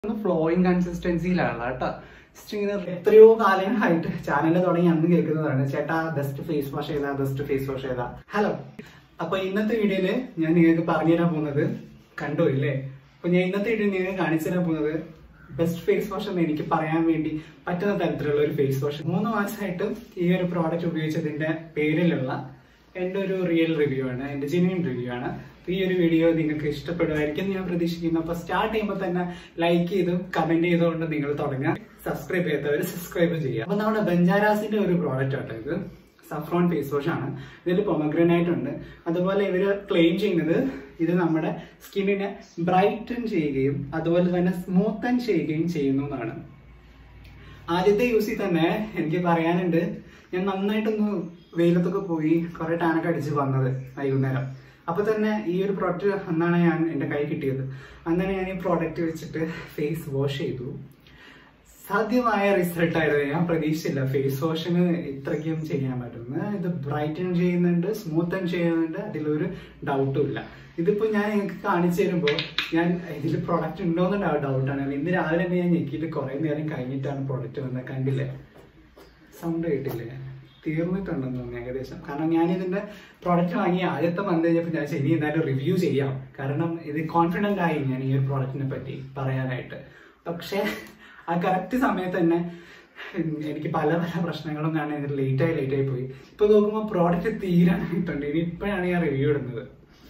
flowing കൺസിസ്റ്റൻസിയിലാണ് കേട്ടോ just ഇങ്ങനെ എത്രയോ കാലങ്ങളായിട്ട് ചാനൽ തുടങ്ങി അന്ന് കേൾക്കുന്നതാണ് ചേട്ടാ ബെസ്റ്റ് ഫേസ് വാഷ് ഏതാ ബെസ്റ്റ് ഫേസ് വാഷ് ഏതാ ഹലോ അപ്പൊ ഇന്നത്തെ വീഡിയോയില് ഞാൻ നിങ്ങൾക്ക് പറഞ്ഞു തരാൻ പോകുന്നത് കണ്ടോ ഇല്ലേ അപ്പൊ ഞാൻ ഇന്നത്തെ വീഡിയോ നിങ്ങൾക്ക് കാണിച്ചു തരാൻ പോകുന്നത് ബെസ്റ്റ് ഫേസ് വാഷ് എന്ന് എനിക്ക് പറയാൻ വേണ്ടി പറ്റുന്ന തരത്തിലുള്ള ഒരു ഫേസ് വാഷ് മൂന്ന് മാസമായിട്ട് ഈ ഒരു പ്രോഡക്റ്റ് ഉപയോഗിച്ചതിന്റെ പേരിലുള്ള എൻ്റെ ഒരു റിയൽ റിവ്യൂ ആണ് എൻ്റെ ജെന്യൂൻ റിവ്യൂ ആണ് അപ്പൊ ഈ ഒരു വീഡിയോ നിങ്ങൾക്ക് ഇഷ്ടപ്പെടുമായിരിക്കും എന്ന് ഞാൻ പ്രതീക്ഷിക്കുന്നു അപ്പൊ സ്റ്റാർട്ട് ചെയ്യുമ്പോൾ തന്നെ ലൈക്ക് ചെയ്തും കമന്റ് ചെയ്തുകൊണ്ട് നിങ്ങൾ തുടങ്ങുക സബ്സ്ക്രൈബ് ചെയ്യാത്തവർ സബ്സ്ക്രൈബ് ചെയ്യുക അപ്പൊ നമ്മുടെ ബെഞ്ചാരാസിന്റെ ഒരു പ്രോഡക്റ്റ് ആട്ടോ ഇത് സഫ്രോൺ ഫേസ് വാഷ് ആണ് ഇതിൽ പൊമഗ്രനൈറ്റ് ഉണ്ട് അതുപോലെ ഇവര് ക്ലെയിം ചെയ്യുന്നത് ഇത് നമ്മുടെ സ്കിന്നിനെ ബ്രൈറ്റൻ ചെയ്യുകയും അതുപോലെ തന്നെ സ്മൂത്തൻ ചെയ്യുകയും ചെയ്യുന്നു എന്നാണ് ആദ്യത്തെ യൂസിൽ തന്നെ എനിക്ക് പറയാനുണ്ട് ഞാൻ നന്നായിട്ടൊന്ന് വെയിലത്തൊക്കെ പോയി കുറെ ടാനൊക്കെ അടിച്ച് വന്നത് വൈകുന്നേരം അപ്പൊ തന്നെ ഈ ഒരു പ്രോഡക്റ്റ് അന്നാണ് ഞാൻ എൻ്റെ കൈ കിട്ടിയത് അന്നാണ് ഞാൻ ഈ പ്രോഡക്റ്റ് വെച്ചിട്ട് ഫേസ് വാഷ് ചെയ്തു സാധ്യമായ റിസൾട്ട് ആയിരുന്നു ഞാൻ പ്രതീക്ഷിച്ചില്ല ഫേസ് വാഷിന് ഇത്രയ്ക്കും ചെയ്യാൻ പറ്റുന്നു ഇത് ബ്രൈറ്റൻ ചെയ്യുന്നുണ്ട് സ്മൂത്തൻ ചെയ്യുന്നുണ്ട് അതിലൊരു ഡൗട്ടും ഇല്ല ഇതിപ്പോ ഞാൻ നിങ്ങൾക്ക് കാണിച്ചു തരുമ്പോൾ ഞാൻ ഇതിൽ പ്രൊഡക്റ്റ് ഉണ്ടോന്ന് ഡൗട്ടാണ് ഇന്ന് രാവിലെ തന്നെ ഞാൻ ഞെക്കിയിട്ട് കുറെ നേരം കഴിഞ്ഞിട്ടാണ് പ്രൊഡക്റ്റ് വന്നത് കണ്ടില്ലേ സൗണ്ട് കേട്ടില്ലേ തീർന്നിട്ടുണ്ടെന്ന് തോന്നുന്നു ഏകദേശം കാരണം ഞാൻ ഇതിന്റെ പ്രോഡക്റ്റ് വാങ്ങി ആദ്യത്തെ വന്നു കഴിഞ്ഞപ്പോൾ ഞാൻ ശരി എന്തായാലും റിവ്യൂ ചെയ്യാം കാരണം ഇത് കോൺഫിഡന്റ് ആയി ഞാൻ ഈ ഒരു പ്രോഡക്റ്റിനെ പറ്റി പറയാനായിട്ട് പക്ഷേ ആ കറക്റ്റ് സമയത്ത് തന്നെ എനിക്ക് പല പല പ്രശ്നങ്ങളും കാരണം ഇത് ലേറ്റ് ആയി ലേറ്റ് ആയി പോയി ഇപ്പൊ നോക്കുമ്പോൾ പ്രോഡക്റ്റ് തീരാനായിട്ടുണ്ട് ഇനി ഇപ്പോഴാണ് ഞാൻ റിവ്യൂ ഇടുന്നത്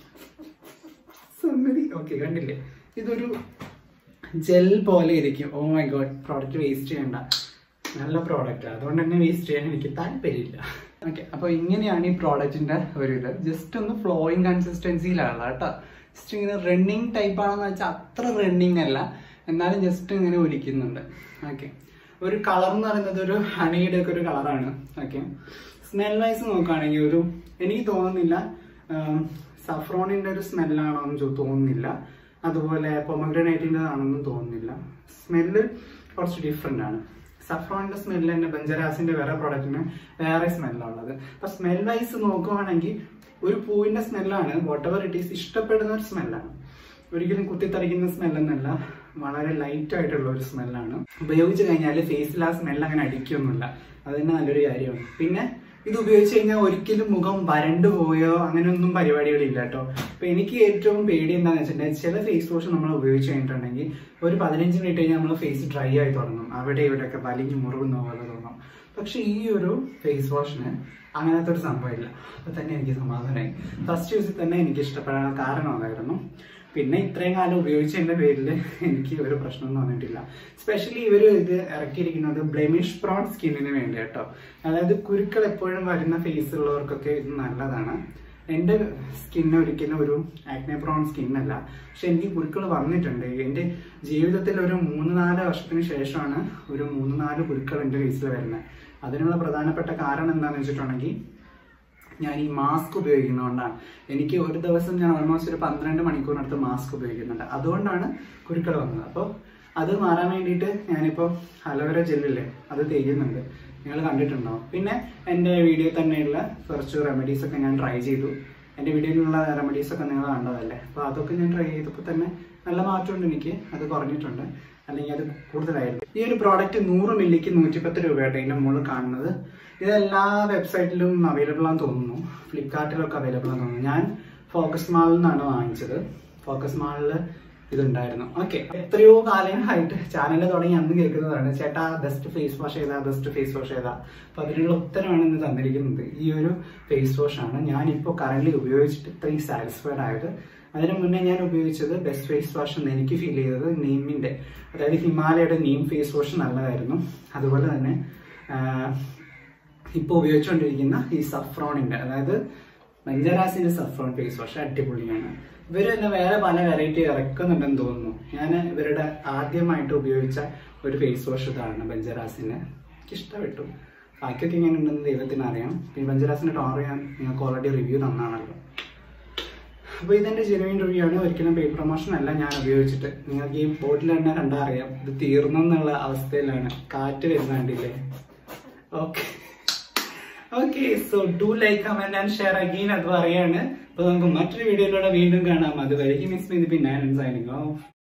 സംഗതി ഓക്കെ കണ്ടില്ലേ ഇതൊരു ജെൽ പോലെ ഇരിക്കും oh my God product waste ചെയ്യണ്ട നല്ല പ്രോഡക്റ്റ് അതുകൊണ്ട് തന്നെ വേസ്റ്റ് ചെയ്യാൻ എനിക്ക് താല്പര്യമില്ല ഓക്കെ അപ്പൊ ഇങ്ങനെയാണ് ഈ പ്രോഡക്റ്റിന്റെ ഒരു ഇത് ജസ്റ്റ് ഒന്ന് ഫ്ലോയിങ് കൺസിസ്റ്റൻസിയിലാണ് കേട്ടോ ജസ്റ്റ് ഇങ്ങനെ റണ്ണിങ് ടൈപ്പ് ആണെന്ന് വെച്ചാൽ അത്ര റണ്ണിങ് അല്ല എന്നാലും ജസ്റ്റ് ഇങ്ങനെ ഒലിക്കുന്നുണ്ട് ഓക്കെ ഒരു കളർ എന്ന് പറയുന്നത് ഒരു ഹണിയുടെ ഒക്കെ ഒരു കളറാണ് ഓക്കെ സ്മെൽ വൈസ് നോക്കുകയാണെങ്കിൽ ഒരു എനിക്ക് തോന്നുന്നില്ല സഫ്രോണിന്റെ ഒരു സ്മെല്ലാണോ എന്ന് തോന്നുന്നില്ല അതുപോലെ പൊമഗ്രനൈറ്റിൻ്റെ ആണെന്നും തോന്നുന്നില്ല സ്മെല്ല് കുറച്ച് ഡിഫറെൻ്റ് ആണ് സഫ്രോണിന്റെ സ്മെല്ല് തന്നെ ബെഞ്ചറാസിന്റെ വേറെ പ്രോഡക്റ്റിന് വേറെ സ്മെല്ലുള്ളത് അപ്പൊ സ്മെൽ വൈസ് നോക്കുവാണെങ്കിൽ ഒരു പൂവിന്റെ സ്മെല്ലാണ് വാട്ട് എവർ ഇറ്റ് ഈസ് ഇഷ്ടപ്പെടുന്ന ഒരു സ്മെല്ലാണ് ഒരിക്കലും കുത്തിത്തറിക്കുന്ന സ്മെല്ലൊന്നല്ല വളരെ ലൈറ്റ് ആയിട്ടുള്ള ഒരു സ്മെല്ലാണ് ഉപയോഗിച്ച് കഴിഞ്ഞാൽ ഫേസിൽ ആ സ്മെല്ല് അങ്ങനെ അടിക്കൊന്നുമില്ല അത് തന്നെ നല്ലൊരു കാര്യമാണ് പിന്നെ ഇത് ഉപയോഗിച്ച് കഴിഞ്ഞാൽ ഒരിക്കലും മുഖം വരണ്ടു പോയോ അങ്ങനെയൊന്നും പരിപാടികളില്ല കേട്ടോ അപ്പൊ എനിക്ക് ഏറ്റവും പേടി എന്താണെന്ന് വെച്ചിട്ടുണ്ടെങ്കിൽ ചില ഫേസ് വാഷ് നമ്മൾ ഉപയോഗിച്ച് കഴിഞ്ഞിട്ടുണ്ടെങ്കിൽ ഒരു പതിനഞ്ച് മിനിറ്റ് കഴിഞ്ഞാൽ നമ്മൾ ഫേസ് ഡ്രൈ ആയി തുടങ്ങും അവിടെ ഇവിടെയൊക്കെ വലിഞ്ഞ് മുറിവുന്ന പോലെ തോന്നും പക്ഷെ ഈ ഒരു ഫേസ് വാഷിന് അങ്ങനത്തെ ഒരു സംഭവമില്ല അപ്പൊ തന്നെ എനിക്ക് സമാധാനമായി ഫസ്റ്റ് യൂസിൽ തന്നെ എനിക്ക് ഇഷ്ടപ്പെടാൻ കാരണം അതായിരുന്നു പിന്നെ ഇത്രയും കാലം ഉപയോഗിച്ചതിന്റെ പേരിൽ എനിക്ക് ഒരു പ്രശ്നം വന്നിട്ടില്ല സ്പെഷ്യലി ഇവർ ഇത് ഇറക്കിയിരിക്കുന്നത് ബ്ലെമിഷ് പ്രോൺ സ്കിന്നിന് വേണ്ടി കേട്ടോ അതായത് കുരുക്കൾ എപ്പോഴും വരുന്ന ഫേസ് ഉള്ളവർക്കൊക്കെ ഇത് നല്ലതാണ് എൻ്റെ സ്കിന്ന് ഒരിക്കലും ഒരു ആക്നെ പ്രോൺ സ്കിന്നല്ല പക്ഷെ എനിക്ക് കുരുക്കൾ വന്നിട്ടുണ്ട് എൻ്റെ ജീവിതത്തിൽ ഒരു മൂന്ന് നാല് വർഷത്തിന് ശേഷമാണ് ഒരു മൂന്ന് നാല് കുരുക്കൾ എൻ്റെ ഫേസിൽ വരുന്നത് അതിനുള്ള പ്രധാനപ്പെട്ട കാരണം എന്താണെന്ന് വെച്ചിട്ടുണ്ടെങ്കിൽ ഞാൻ ഈ മാസ്ക് ഉപയോഗിക്കുന്നതുകൊണ്ടാണ് എനിക്ക് ഒരു ദിവസം ഞാൻ ഓൾമോസ്റ്റ് ഒരു പന്ത്രണ്ട് മണിക്കൂറിനടുത്ത് മാസ്ക് ഉപയോഗിക്കുന്നുണ്ട് അതുകൊണ്ടാണ് കുരുക്കൾ വന്നത് അപ്പോൾ അത് മാറാൻ വേണ്ടിയിട്ട് ഞാനിപ്പോൾ അലോവേര ജെല്ലില്ലേ അത് തേക്കുന്നുണ്ട് നിങ്ങൾ കണ്ടിട്ടുണ്ടാവും പിന്നെ എൻ്റെ വീഡിയോ തന്നെയുള്ള കുറച്ച് റെമഡീസ് ഒക്കെ ഞാൻ ട്രൈ ചെയ്തു എൻ്റെ വീഡിയോയിലുള്ള റെമഡീസ് ഒക്കെ നിങ്ങൾ കണ്ടതല്ലേ അപ്പോൾ അതൊക്കെ ഞാൻ ട്രൈ ചെയ്തപ്പോൾ തന്നെ നല്ല മാറ്റമുണ്ട് എനിക്ക് അത് കുറഞ്ഞിട്ടുണ്ട് അല്ലെങ്കിൽ അത് കൂടുതലായിരുന്നു ഈ ഒരു പ്രോഡക്റ്റ് നൂറ് മില്ലിക്ക് നൂറ്റിപ്പത്ത് രൂപയായിട്ട് ഇതിൻ്റെ മുകളിൽ കാണുന്നത് ഇത് എല്ലാ വെബ്സൈറ്റിലും അവൈലബിൾ ആണെന്ന് തോന്നുന്നു ഫ്ലിപ്കാർട്ടിലൊക്കെ അവൈലബിൾ ആണെന്ന് തോന്നുന്നു ഞാൻ ഫോക്കസ് മാളിൽ നിന്നാണ് വാങ്ങിച്ചത് ഫോക്കസ് മാളിൽ ഇതുണ്ടായിരുന്നു ഓക്കെ എത്രയോ കാലങ്ങളായിട്ട് ചാനൽ തുടങ്ങി അന്ന് കേൾക്കുന്നതാണ് ചേട്ടാ ബെസ്റ്റ് ഫേസ് വാഷ് ഏതാ ബെസ്റ്റ് ഫേസ് വാഷ് ഏതാ അപ്പൊ അതിനുള്ള ഉത്തരമാണ് ഇന്ന് തന്നിരിക്കുന്നത് ഈ ഒരു ഫേസ് വാഷ് ആണ് ഞാനിപ്പോൾ കറന്റ് ഉപയോഗിച്ചിട്ട് ഇത്രയും സാറ്റിസ്ഫൈഡ് ആയത് അതിന് മുന്നേ ഞാൻ ഉപയോഗിച്ചത് ബെസ്റ്റ് ഫേസ് വാഷ് എന്ന് എനിക്ക് ഫീൽ ചെയ്തത് നീമിന്റെ അതായത് ഹിമാലയയുടെ നീം ഫേസ് വാഷ് നല്ലതായിരുന്നു അതുപോലെ തന്നെ ഇപ്പോൾ ഉപയോഗിച്ചുകൊണ്ടിരിക്കുന്ന ഈ സഫ്രോണിന്റെ അതായത് ബഞ്ചറാസിന്റെ സഫ്രോൺ ഫേസ് വാഷ് അടിപൊളിയാണ് ഇവർ തന്നെ വേറെ പല വെറൈറ്റി ഇറക്കുന്നുണ്ടെന്ന് തോന്നുന്നു ഞാൻ ഇവരുടെ ആദ്യമായിട്ട് ഉപയോഗിച്ച ഒരു ഫേസ് വാഷ് ഇതാണ് ബഞ്ചറാസിന്റെ എനിക്ക് ഇഷ്ടപ്പെട്ടു ബാക്കിയൊക്കെ എങ്ങനെ ഉണ്ടെന്ന് ദൈവത്തിന് അറിയാം ഈ ബഞ്ചറാസിന്റെ ടോർ ഞാൻ നിങ്ങൾക്ക് ഓൾറെഡി റിവ്യൂ തന്നാണല്ലോ അപ്പോൾ ഇതെന്റെ ജെനുവിൻ റിവ്യൂ ആണ് ഒരിക്കലും പെയ്ഡ് പ്രൊമോഷൻ അല്ല ഞാൻ ഉപയോഗിച്ചിട്ട് നിങ്ങൾക്ക് ഈ ബോട്ടിൽ തന്നെ കണ്ടാ അറിയാം ഇത് തീർന്നു എന്നുള്ള അവസ്ഥയിലാണ് കാറ്റ് വരുന്ന കണ്ടില്ലേ okay okay so do like comment and share again അത് പറയാണ് അപ്പൊ നമുക്ക് മറ്റൊരു വീഡിയോയിലൂടെ വീണ്ടും കാണാം അതുവരെയും മിസ് മീതി പിന്നെ സൈനിങ് ഓഫ്